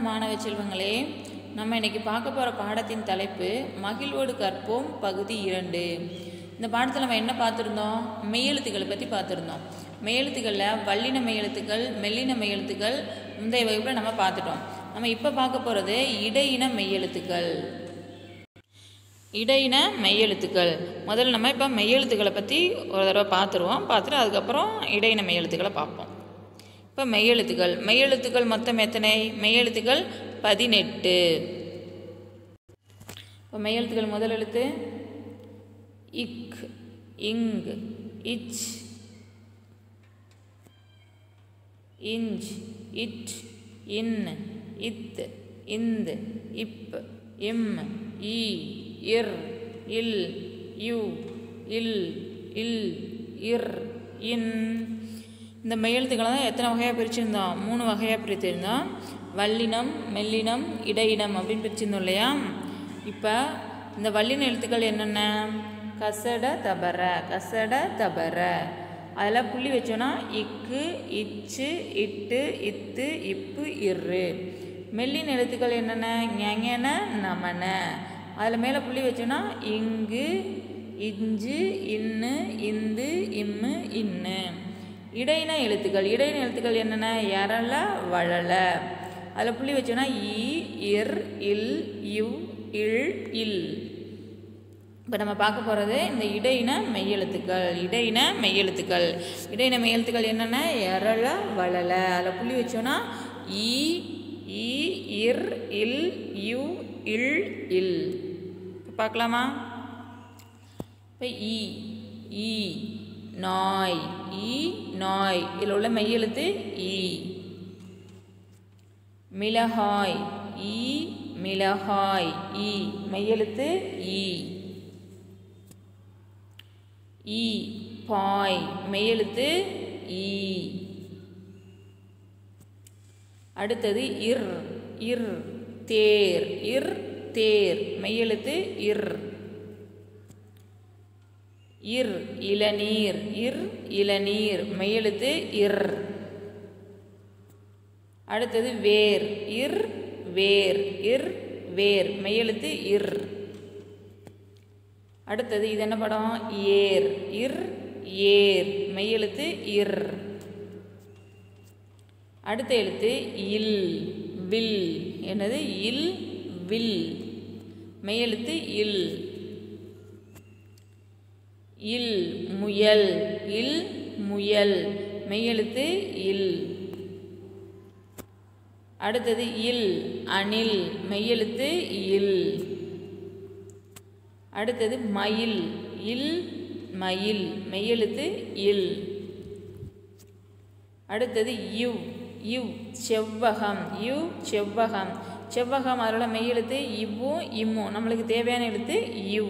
மாணவ செல்வங்களே நம்ம இன்னைக்கு பார்க்க போகிற பாடத்தின் தலைப்பு மகிழ்வோடு கற்போம் பகுதி இரண்டு இந்த பாடத்தில் நம்ம என்ன பார்த்துருந்தோம் மெய்யெழுத்துக்களை பற்றி பார்த்துருந்தோம் மெய்யெழுத்துக்களில் வல்லின மெய்யெழுத்துக்கள் மெல்லின மெய்யெழுத்துக்கள் முந்தைய வகுப்பில் நம்ம பார்த்துட்டோம் நம்ம இப்போ பார்க்க போகிறது இடையின மெய்யெழுத்துக்கள் இடையின மெய்யெழுத்துக்கள் முதல்ல நம்ம இப்போ மெய்யெழுத்துக்களை பற்றி ஒரு தடவை பார்த்துருவோம் பார்த்துட்டு அதுக்கப்புறம் இடையின மெய்யெழுத்துக்களை பார்ப்போம் இப்போ மெய்யெழுத்துக்கள் மெய்யெழுத்துக்கள் மொத்தம் எத்தனை மெய்யெழுத்துக்கள் பதினெட்டு இப்போ மெய்யெழுத்துக்கள் முதல் எழுத்து இக் இங் இச் இஞ்ச் இட் இன் இத் இந்து இப் இம் இ இர் இல் யு இல் இல் இர் இன் இந்த மெய்யெழுத்துக்களை தான் எத்தனை வகையாக பிரிச்சிருந்தோம் மூணு வகையாக பிரித்திருந்தோம் வல்லினம் மெல்லினம் இடையினம் அப்படின்னு பிரிச்சிருந்தோம் இல்லையா இப்போ இந்த வல்லின எழுத்துக்கள் என்னென்ன கசட தபர கசட தபர அதில் புள்ளி வச்சோன்னா இக்கு இச்சு இட்டு இத்து இப்பு இரு மெல்லின எழுத்துக்கள் என்னென்ன ஞென நமன அதில் மேலே புள்ளி வச்சோன்னா இங்கு இஞ்சு இன்னு இந்து இம்மு இன்னு இடையின எழுத்துக்கள் இடையின எழுத்துக்கள் என்னென்ன எரள வழல அதில் புள்ளி வச்சோன்னா இ இர் இல் யு இல் இல் இப்போ நம்ம பார்க்க போகிறது இந்த இடையின மெய்யெழுத்துக்கள் இடையின மெய்யெழுத்துக்கள் இடையின மெய்யெழுத்துக்கள் என்னென்ன எரள வளல அதில் புள்ளி வச்சோன்னா இ இ இர் இல் யு இல் இல் இப்போ பார்க்கலாமா இப்போ இ ஈ நாய் ஈ நாய் இதில் உள்ள மெய்யெழுத்து ஈ மிளகாய் ஈ மிளகாய் ஈ மெய்யெழுத்து ஈ ஈ பாய் மெய்யெழுத்து ஈ அடுத்தது இர் இர் தேர் இர் தேர் மெய்யெழுத்து இர் இர் இளநீர் இர் இளநீர் மெய்யெழுத்து இர் அடுத்தது வேர் இர் வேர் இர் வேர் மெய்யெழுத்து இர் அடுத்தது இது என்ன படம் ஏர் இர் ஏர் மெய்யெழுத்து இர் அடுத்த எழுத்து இல் வில் என்னது இல் வில் மெய்யெழுத்து இல் இல் முயல் இல் முயல் மெய்யெழுத்து இல் அடுத்தது இல் அணில் மெய்யெழுத்து இல் அடுத்தது மயில் இல் மயில் மெய்யெழுத்து இல் அடுத்தது யு யு செவ்வகம் யு செவ்வகம் செவ்வகம் அதோட மெய்யெழுத்து இவ்வும் இம்மும் நம்மளுக்கு தேவையான எழுத்து யு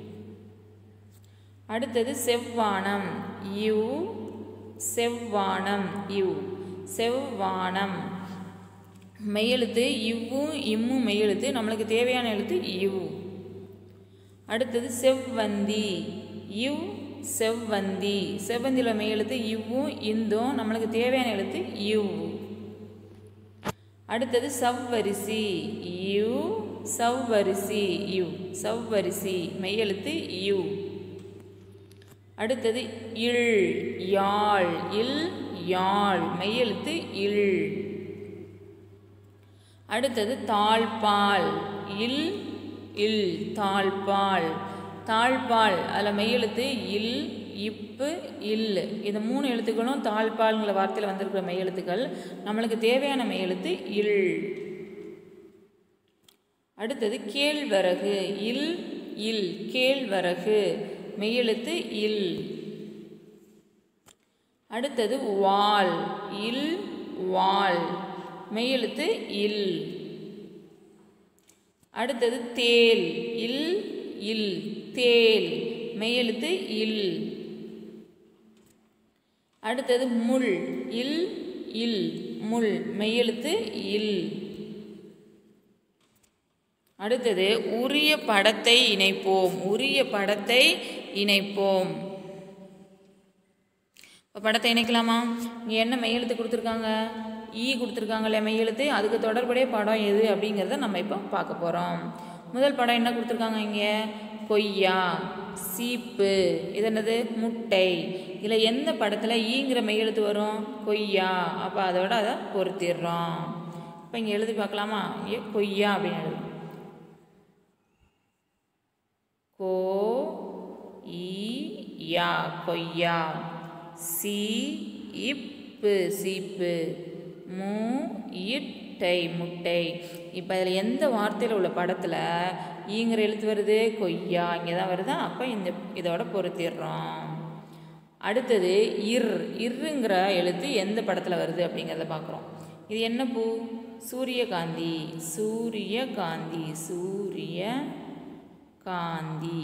அடுத்தது செவ்வானம் யு செவ்வானம் யு செவ்வானம் மெய்யெழுத்து இவ்வும் இம்மும் மெய்யெழுத்து நம்மளுக்கு தேவையான எழுத்து யு அடுத்தது செவ்வந்தி யு செவ்வந்தி செவ்வந்தியில் மெய்யெழுத்து இவ்வும் இந்தும் நம்மளுக்கு தேவையான எழுத்து யு அடுத்தது சவ்வரிசி யு சவ்வரிசி யு சவ்வரிசி மெய்யெழுத்து யு அடுத்தது இல் யாழ் இல் யாழ் மெய்யெழுத்து இல் அடுத்தது தாழ்பால் இல் இல் தாழ்பால் தாழ்பால் அதில் மெய்யெழுத்து இல் இப்பு இல் இந்த மூணு எழுத்துக்களும் தாழ்பால்ங்கிற வார்த்தையில் வந்திருக்கிற மெய்யெழுத்துக்கள் நம்மளுக்கு தேவையான மெய்யெழுத்து இல் அடுத்தது கேழ்வரகு இல் இல் கேழ்வரகு மெய்யெழுத்து இல் அடுத்தது வால் இல் வால் மெய்யெழுத்து இல் அடுத்தது தேல் இல் இல் தேல் மெய்யெழுத்து இல் அடுத்தது முள் இல் இல் முள் மெய்யெழுத்து இல் அடுத்தது உரிய படத்தை இணைப்போம் உரிய படத்தை இணைப்போம் இப்போ படத்தை இணைக்கலாமா இங்கே என்ன மெய்யெழுத்து கொடுத்துருக்காங்க ஈ கொடுத்துருக்காங்களே மெய்யெழுத்து அதுக்கு தொடர்புடைய படம் எது அப்படிங்கிறத நம்ம இப்போ பார்க்க போகிறோம் முதல் படம் என்ன கொடுத்துருக்காங்க இங்கே கொய்யா சீப்பு இது என்னது முட்டை இதில் எந்த படத்தில் ஈங்கிற மெய்யெழுத்து வரும் கொய்யா அப்போ அதோட அதை பொருத்திடுறோம் இப்போ இங்கே எழுதி பார்க்கலாமா இங்கே கொய்யா அப்படின்னு எழுது கோ ஈ யா கொய்யா சி இப்பு சீப்பு மு இட்டை முட்டை இப்போ அதில் எந்த வார்த்தையில் உள்ள படத்தில் ஈங்கிற எழுத்து வருது கொய்யா இங்கே தான் வருதா அப்போ இந்த இதோட பொருத்திடுறோம் அடுத்தது இர் இருங்கிற எழுத்து எந்த படத்தில் வருது அப்படிங்கிறத பார்க்குறோம் இது என்ன பூ சூரியகாந்தி சூரியகாந்தி சூரிய காந்தி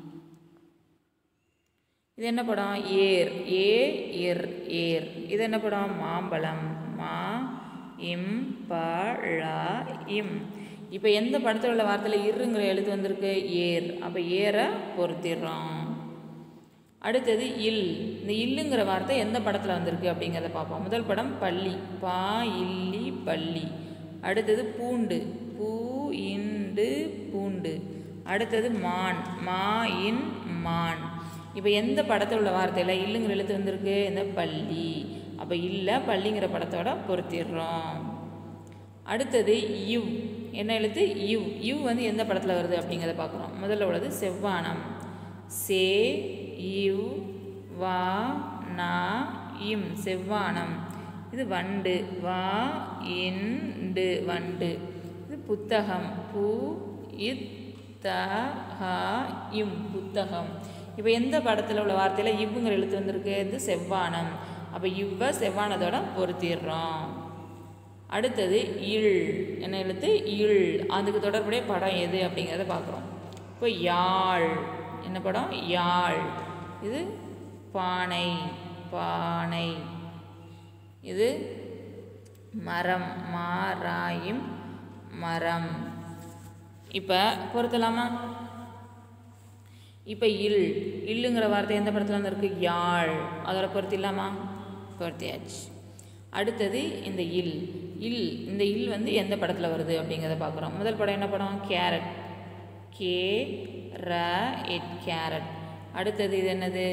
இது என்ன படம் ஏர் ஏ இர் ஏர் இது என்ன படம் மாம்பழம் மா இம் ப ழ இம் இப்போ எந்த படத்தில் உள்ள வார்த்தையில் இருங்கிற எழுத்து வந்திருக்கு ஏர் அப்போ ஏரை பொருத்திடுறோம் அடுத்தது இல் இந்த இல்லுங்கிற வார்த்தை எந்த படத்தில் வந்திருக்கு அப்படிங்கிறத பார்ப்போம் முதல் படம் பள்ளி பா இல்லி பள்ளி அடுத்தது பூண்டு பூ இண்டு பூண்டு அடுத்தது மான் மா இன் மான் இப்போ எந்த படத்தில் உள்ள வார்த்தையில் இல்லுங்கிற எழுத்து வந்திருக்கு இந்த பள்ளி அப்போ இல்லை பள்ளிங்கிற படத்தோட பொருத்திடுறோம் அடுத்தது இவ் என்ன எழுத்து இவ் இவ் வந்து எந்த படத்தில் வருது அப்படிங்கிறத பார்க்குறோம் முதல்ல உள்ளது செவ்வானம் சே இவ் வா நா இம் செவ்வானம் இது வண்டு வா இண்டு வண்டு இது புத்தகம் பூ இத் த ஹ இம் புத்தகம் இப்போ எந்த படத்தில் உள்ள வார்த்தையில் இவ்வுங்கிற எழுத்து வந்திருக்கு இது செவ்வானம் அப்போ இவ்வ செவ்வானத்தோட பொருத்திடுறோம் அடுத்தது இல் என்ன எழுத்து இல் அதுக்கு தொடர்புடைய படம் எது அப்படிங்கிறத பார்க்குறோம் இப்போ யாழ் என்ன படம் யாழ் இது பானை பானை இது மரம் மாராயும் மரம் இப்போ பொருத்தலாமா இப்போ இல் இல்லுங்கிற வார்த்தை எந்த படத்தில் வந்திருக்கு யாழ் அதோட பொருத்திடலாமா பொருத்தியாச்சு அடுத்தது இந்த இல் இல் இந்த இல் வந்து எந்த படத்தில் வருது அப்படிங்கிறத பார்க்குறோம் முதல் படம் என்ன படம் கேரட் கே ர இட் கேரட் அடுத்தது இது என்னது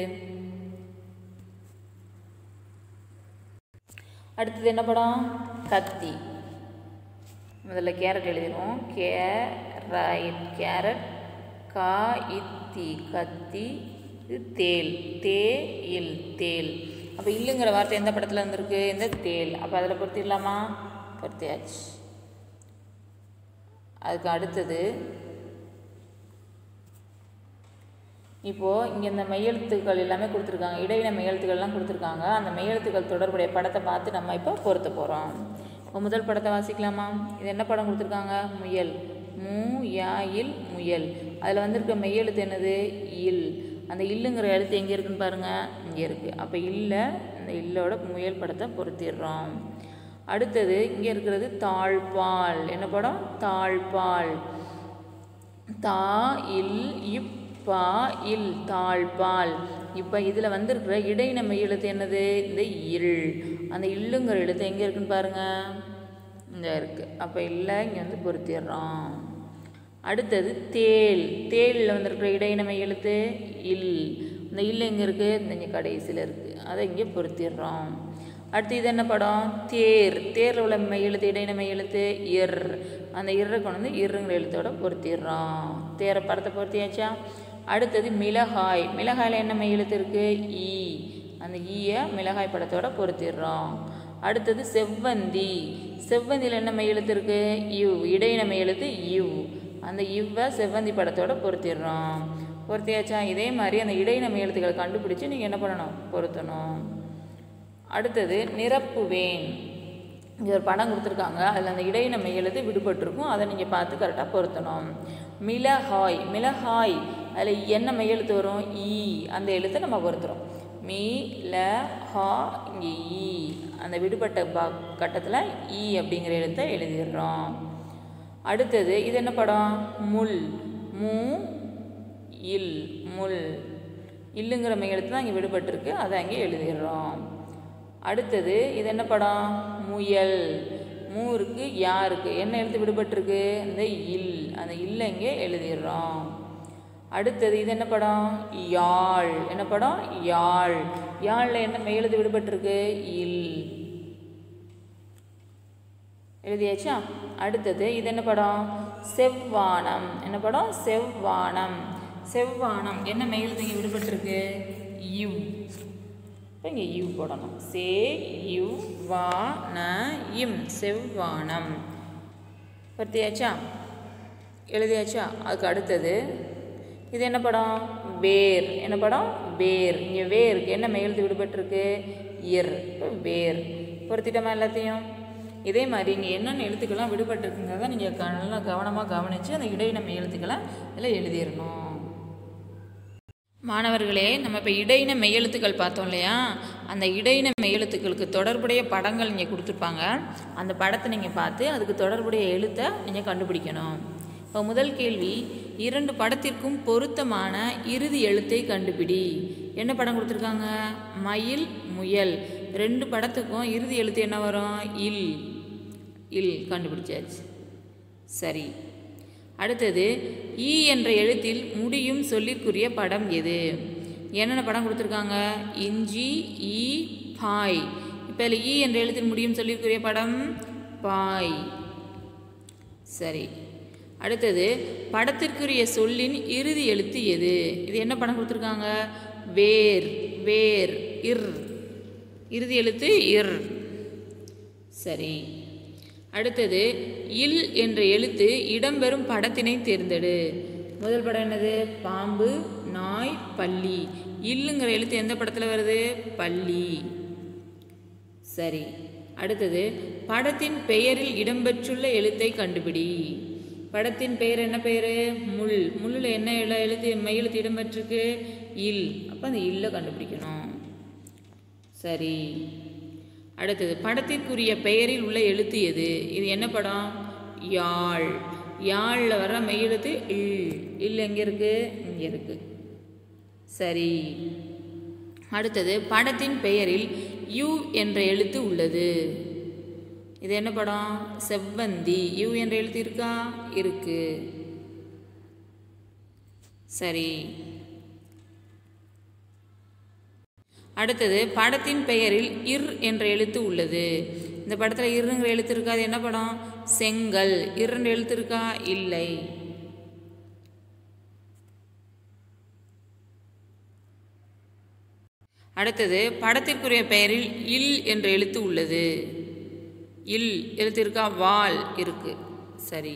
அடுத்தது என்ன படம் கத்தி முதல்ல கேரட் எழுதிடுவோம் கே ர இட் கேரட் கா இத்தி கத்தி இது தேல் தே இல் தேல் அப்போ இல்லுங்கிற வார்த்தை எந்த படத்தில் வந்திருக்கு இந்த தேல் அப்போ அதில் பொருத்திடலாமா பொருத்தியாச்சு அதுக்கு அடுத்தது இப்போது இங்கே இந்த மெய்யெழுத்துக்கள் எல்லாமே கொடுத்துருக்காங்க இடையில மெய்யெழுத்துக்கள்லாம் கொடுத்துருக்காங்க அந்த மெய்யெழுத்துக்கள் தொடர்புடைய படத்தை பார்த்து நம்ம இப்போ பொருத்த போகிறோம் இப்போ முதல் படத்தை வாசிக்கலாமா இது என்ன படம் கொடுத்துருக்காங்க முயல் மூ யா இல் முயல் அதில் வந்திருக்க மெய்யெழுத்து என்னது இல் அந்த இல்லுங்கிற எழுத்து எங்கே இருக்குன்னு பாருங்கள் இங்கே இருக்குது அப்போ இல்லை இந்த இல்லோட முயல் படத்தை பொருத்திடுறோம் அடுத்தது இங்கே இருக்கிறது தாழ்பால் என்ன படம் தாழ்பால் தா இல் இப் பா இல் தாழ்பால் இப்போ இதில் வந்திருக்கிற இடையின மெய் எழுத்து என்னது இந்த இல் அந்த இல்லுங்கிற எழுத்து எங்கே இருக்குன்னு பாருங்கள் இங்கே இருக்குது அப்போ இல்லை இங்கே வந்து பொருத்திடுறோம் அடுத்தது தேல் தேலில் வந்திருக்கிற இடையின மெய் எழுத்து இல் இந்த இல் எங்கே இருக்குது இந்த இங்கே கடைசியில் இருக்குது அதை இங்கே பொருத்திடுறோம் அடுத்து இது என்ன படம் தேர் தேரில் உள்ள மெய் எழுத்து இடையின மெய் எழுத்து இர் அந்த இர்ரை கொண்டு வந்து இருங்கிற எழுத்தோட பொருத்திடுறோம் தேரை படத்தை பொருத்தியாச்சா அடுத்தது மிளகாய் மிளகாயில் என்ன மெய் எழுத்து இருக்குது ஈ அந்த ஈயை மிளகாய் படத்தோட பொருத்திடுறோம் அடுத்தது செவ்வந்தி செவ்வந்தியில் என்ன மெய் எழுத்து இருக்குது இவ் இடையின மெய் எழுத்து இவ் அந்த இவ்வை செவ்வந்தி படத்தோட பொருத்திடுறோம் பொருத்தியாச்சா இதே மாதிரி அந்த இடையின எழுத்துக்களை கண்டுபிடிச்சு நீங்கள் என்ன பண்ணணும் பொருத்தணும் அடுத்தது நிரப்புவேன் இங்கே ஒரு படம் கொடுத்துருக்காங்க அதில் அந்த இடையின எழுத்து விடுபட்டிருக்கும் அதை நீங்கள் பார்த்து கரெக்டாக பொருத்தணும் மிளகாய் மிளகாய் அதில் என்ன மெய்யெழுத்து வரும் ஈ அந்த எழுத்தை நம்ம பொருத்துறோம் மீ ல ஹா இங்கே ஈ அந்த விடுபட்ட பா கட்டத்தில் ஈ அப்படிங்கிற எழுத்தை எழுதிடுறோம் அடுத்தது இது என்ன படம் முள் மூ இல் முள் இல்லுங்கிற மெய்யெழுத்து தான் இங்கே விடுபட்டிருக்கு அதை அங்கே எழுதிடுறோம் அடுத்தது இது என்ன படம் முயல் மூருக்கு யாருக்கு என்ன எழுத்து விடுபட்டிருக்கு இந்த இல் அந்த இல்ல இங்கே எழுதிடுறோம் அடுத்தது இது என்ன படம் யாழ் என்ன படம் யாழ் யாழில் என்ன மெய் எழுத்து விடுபட்டிருக்கு இல் எழுதியாச்சா அடுத்தது இது என்ன படம் செவ்வானம் என்ன படம் செவ்வானம் செவ்வானம் என்ன மெய் எழுத்து இங்கே விடுபட்டிருக்கு யூ இப்போ இங்கே யூ போடணும் சே யு வா ந இம் செவ்வானம் பத்தியாச்சா எழுதியாச்சா அதுக்கு அடுத்தது இது என்ன படம் வேர் என்ன படம் வேர் இங்கே வேருக்கு என்ன மெயிலுக்கு விடுபட்டிருக்கு இர் இப்போ வேர் பொருத்திட்டோமா எல்லாத்தையும் இதே மாதிரி இங்கே என்னென்ன எழுத்துக்கள்லாம் விடுபட்டிருக்குங்கிறத நீங்கள் நல்லா கவனமாக கவனித்து அந்த இடையின எழுத்துக்களை இதில் எழுதிடணும் மாணவர்களே நம்ம இப்போ இடையின மெய்யெழுத்துக்கள் பார்த்தோம் இல்லையா அந்த இடையின மெய்யெழுத்துக்களுக்கு தொடர்புடைய படங்கள் இங்கே கொடுத்துருப்பாங்க அந்த படத்தை நீங்கள் பார்த்து அதுக்கு தொடர்புடைய எழுத்தை நீங்கள் கண்டுபிடிக்கணும் இப்போ முதல் கேள்வி இரண்டு படத்திற்கும் பொருத்தமான இறுதி எழுத்தை கண்டுபிடி என்ன படம் கொடுத்துருக்காங்க மயில் முயல் ரெண்டு படத்துக்கும் இறுதி எழுத்து என்ன வரும் இல் இல் கண்டுபிடிச்சாச்சு சரி அடுத்தது ஈ என்ற எழுத்தில் முடியும் சொல்லிற்குரிய படம் எது என்னென்ன படம் கொடுத்துருக்காங்க இஞ்சி ஈ பாய் இப்போ இதில் ஈ என்ற எழுத்தில் முடியும் சொல்லிற்குரிய படம் பாய் சரி அடுத்தது படத்திற்குரிய சொல்லின் இறுதி எழுத்து எது இது என்ன படம் கொடுத்துருக்காங்க வேர் வேர் இர் இறுதி எழுத்து இர் சரி அடுத்தது இல் என்ற எழுத்து இடம்பெறும் படத்தினை தேர்ந்தெடு முதல் படம் என்னது பாம்பு நாய் பள்ளி இல்லுங்கிற எழுத்து எந்த படத்தில் வருது பள்ளி சரி அடுத்தது படத்தின் பெயரில் இடம்பெற்றுள்ள எழுத்தை கண்டுபிடி படத்தின் பெயர் என்ன பெயர் முள் முள்ளில் என்ன எழு எழுத்து மெய் எழுத்து இடம்பெற்றிருக்கு இல் அப்போ அந்த இல்லை கண்டுபிடிக்கணும் சரி அடுத்தது படத்திற்குரிய பெயரில் உள்ள எழுத்து எது இது என்ன படம் யாழ் யாழில் வர மெய் எழுத்து இல் இல் எங்கே இருக்கு இங்கே இருக்கு சரி அடுத்தது படத்தின் பெயரில் யூ என்ற எழுத்து உள்ளது இது என்ன படம் செவ்வந்தி யூ என்ற எழுத்து இருக்கா இருக்கு சரி அடுத்தது படத்தின் பெயரில் இர் என்ற எழுத்து உள்ளது இந்த படத்தில் இருங்கிற எழுத்து இருக்கா அது என்ன படம் செங்கல் இருன்ற எழுத்து இருக்கா இல்லை அடுத்தது படத்திற்குரிய பெயரில் இல் என்ற எழுத்து உள்ளது இல் எழுத்து இருக்கா வால் இருக்கு சரி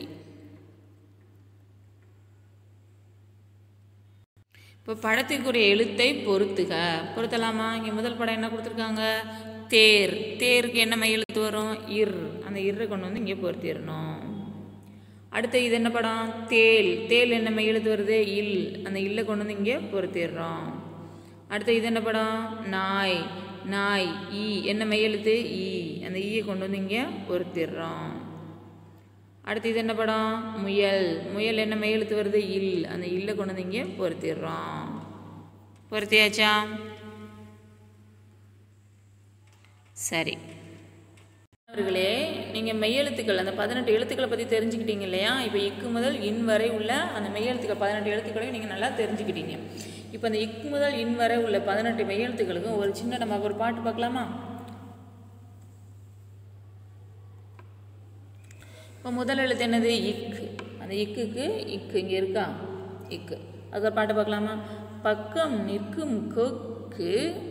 இப்போ படத்திற்குரிய எழுத்தை பொருத்துக பொருத்தலாமா இங்கே முதல் படம் என்ன கொடுத்துருக்காங்க தேர் தேருக்கு என்ன மை எழுத்து வரும் இர் அந்த இர்ரை கொண்டு வந்து இங்கே பொருத்திடணும் அடுத்து இது என்ன படம் தேல் தேல் என்ன மை எழுத்து வருது இல் அந்த இல்லை கொண்டு வந்து இங்கே பொருத்திடுறோம் அடுத்து இது என்ன படம் நாய் நாய் ஈ என்ன மெய் எழுத்து ஈ அந்த ஈயை கொண்டு வந்து இங்கே பொருத்திடுறோம் அடுத்து இது என்ன படம் முயல் முயல் என்ன மெய் எழுத்து வருது இல் அந்த இல்லை கொண்டு வந்து இங்கே பொருத்திடுறோம் பொருத்தியாச்சா சரி அவர்களே நீங்கள் மெய்யெழுத்துக்கள் அந்த பதினெட்டு எழுத்துக்களை பற்றி தெரிஞ்சுக்கிட்டீங்க இல்லையா இப்போ இக்கு முதல் இன் வரை உள்ள அந்த மெய்யெழுத்துக்கள் பதினெட்டு எழுத்துக்களையும் நீங்கள் நல்லா தெரிஞ்சுக்கிட்டீங்க இப்போ அந்த இக்கு முதல் இன் வரை உள்ள பதினெட்டு மெய்யெழுத்துக்களுக்கும் ஒரு சின்ன நம்ம ஒரு பாட்டு பார்க்கலாமா இப்போ முதல் எழுத்து என்னது இக்கு அந்த இக்குக்கு இக்கு இங்கே இருக்கா இக்கு அதுக்கு ஒரு பாட்டு பார்க்கலாமா பக்கம் நிற்கும் கொக்கு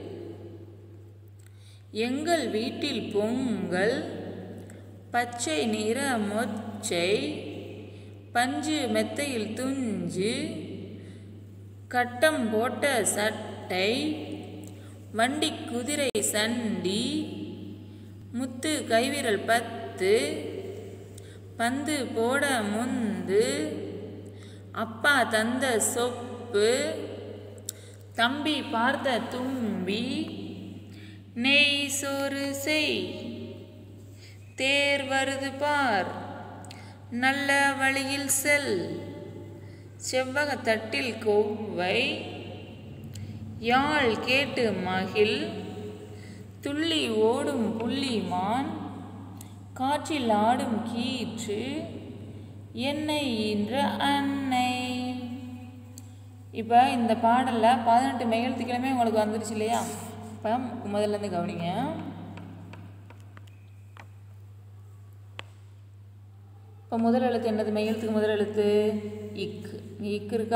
எங்கள் வீட்டில் பொங்கல் பச்சை நிற மொச்சை பஞ்சு மெத்தையில் துஞ்சு கட்டம் போட்ட சட்டை வண்டி குதிரை சண்டி முத்து கைவிரல் பத்து பந்து போட முந்து அப்பா தந்த சொப்பு தம்பி பார்த்த தும்பி நெய் சோறு செய் தேர் வருது பார் நல்ல வழியில் செல் செவ்வகத்தட்டில் கொவ்வை யாழ் கேட்டு மகிழ் துள்ளி ஓடும் புள்ளி மான் காற்றில் ஆடும் கீற்று என்னை ஈன்ற அன்னை இப்போ இந்த பாடலில் பதினெட்டு மெய்யெழுத்துக்களுமே உங்களுக்கு வந்துருச்சு இல்லையா இப்போ முதல்ல இருந்து கவனிங்க இப்போ முதல் எழுத்து என்னது மெய்யெழுத்துக்கு முதல் எழுத்து இக்கு இங்க இக்கு இருக்கா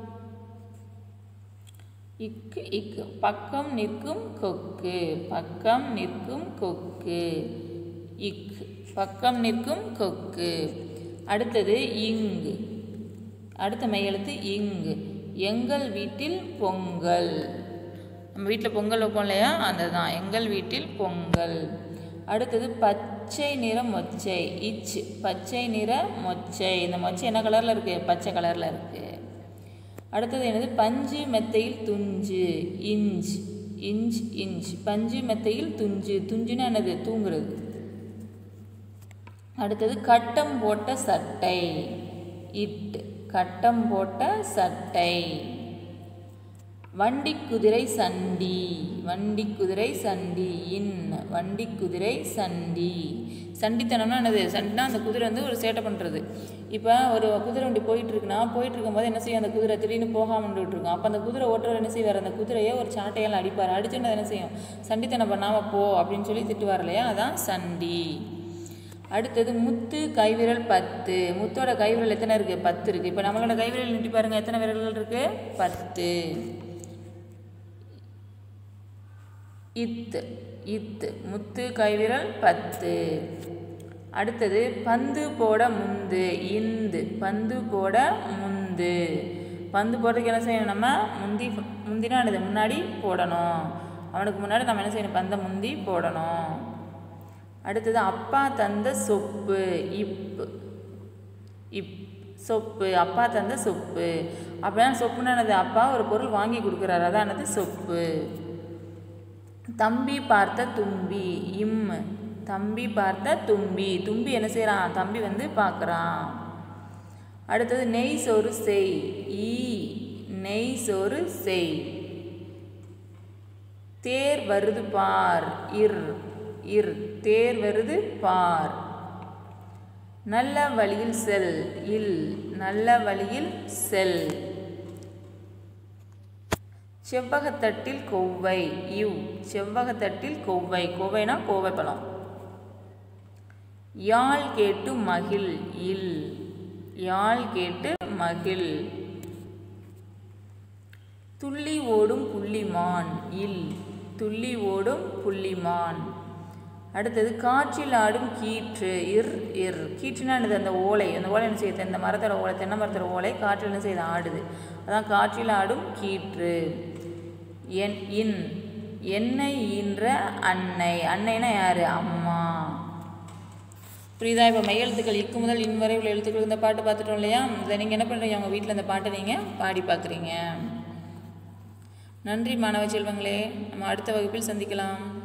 இக்கு இக்கு பக்கம் நிற்கும் கொக்கு பக்கம் நிற்கும் கொக்கு இக்கு பக்கம் நிற்கும் கொக்கு அடுத்தது இங்கு அடுத்த மெய்யெழுத்து இங்கு எங்கள் வீட்டில் பொங்கல் நம்ம வீட்டில் பொங்கல் வைப்போம் இல்லையா அந்த தான் எங்கள் வீட்டில் பொங்கல் அடுத்தது பச்சை நிற மொச்சை இச் பச்சை நிற மொச்சை இந்த மொச்சை என்ன கலரில் இருக்குது பச்சை கலரில் இருக்குது அடுத்தது என்னது பஞ்சு மெத்தையில் துஞ்சு இஞ்ச் இஞ்ச் இஞ்ச் பஞ்சு மெத்தையில் துஞ்சு துஞ்சுன்னா என்னது தூங்குறது அடுத்தது கட்டம் போட்ட சட்டை இட் கட்டம் போட்ட சட்டை வண்டி குதிரை சண்டி வண்டி குதிரை சண்டி இன் வண்டி குதிரை சண்டி சண்டித்தனம்னா என்னது சண்டினா அந்த குதிரை வந்து ஒரு சேட்டை பண்ணுறது இப்போ ஒரு குதிரை வண்டி போயிட்டு இருக்குன்னா போயிட்டு இருக்கும்போது என்ன செய்யும் அந்த குதிரை திடீர்னு போகாமல் இருக்கும் அப்போ அந்த குதிரை ஓட்டுறவர் என்ன செய்வார் அந்த குதிரையை ஒரு சாட்டையால் அடிப்பார் அடிச்சுட்டு என்ன செய்யும் சண்டித்தனம் பண்ணாமல் போ அப்படின்னு சொல்லி திட்டுவார் இல்லையா அதான் சண்டி அடுத்தது முத்து கைவிரல் பத்து முத்தோட கைவிரல் எத்தனை இருக்குது பத்து இருக்குது இப்போ நம்மளோட கைவிரல் நீட்டி பாருங்கள் எத்தனை விரல்கள் இருக்குது பத்து இத்து இத்து முத்து கைவிரல் பத்து அடுத்தது பந்து போட முந்து இந்து பந்து போட முந்து பந்து போடுறதுக்கு என்ன செய்யணும் நம்ம முந்தி முந்தினா என்னது முன்னாடி போடணும் அவனுக்கு முன்னாடி நம்ம என்ன செய்யணும் பந்தை முந்தி போடணும் அடுத்தது அப்பா தந்த சொப்பு இப்பு இப் சொப்பு அப்பா தந்த சொப்பு அப்படின்னா சொப்புன்னா என்னது அப்பா ஒரு பொருள் வாங்கி கொடுக்குறாரு அதான் என்னது சொப்பு தம்பி பார்த்த தும்பி இம் தம்பி பார்த்த தும்பி தும்பி என்ன செய்கிறான் தம்பி வந்து பார்க்குறான் அடுத்தது நெய் சோறு செய் ஈ நெய் சோறு செய் தேர் வருது பார் இர் இர் தேர் வருது பார் நல்ல வழியில் செல் இல் நல்ல வழியில் செல் செவ்வகத்தட்டில் கொவ்வை இவ் செவ்வகத்தட்டில் கொவ்வை கொவ்வைனா கோவை பழம் யாழ் கேட்டு மகிழ் இல் யாழ் கேட்டு மகிழ் துள்ளி ஓடும் புள்ளிமான் இல் துள்ளி ஓடும் புள்ளிமான் அடுத்தது காற்றில் ஆடும் கீற்று இர் இர் கீற்றுனா என்னது அந்த ஓலை அந்த ஓலை என்ன செய்யுது இந்த மரத்தோட ஓலை தென்னை மரத்தோட ஓலை காற்றில் என்ன செய்யுது ஆடுது அதான் காற்றில் ஆடும் கீற்று என் இன் என்னை ஈன்ற அன்னை அன்னைனா யார் அம்மா புரியுதா இப்போ மையெழுத்துக்கள் இக்கு முதல் இன் வரை உள்ள எழுத்துக்கள் இந்த பாட்டு பார்த்துட்டோம் இல்லையா இதை நீங்கள் என்ன பண்ணுறீங்க உங்கள் வீட்டில் இந்த பாட்டை நீங்கள் பாடி பார்க்குறீங்க நன்றி மாணவ செல்வங்களே நம்ம அடுத்த வகுப்பில் சந்திக்கலாம்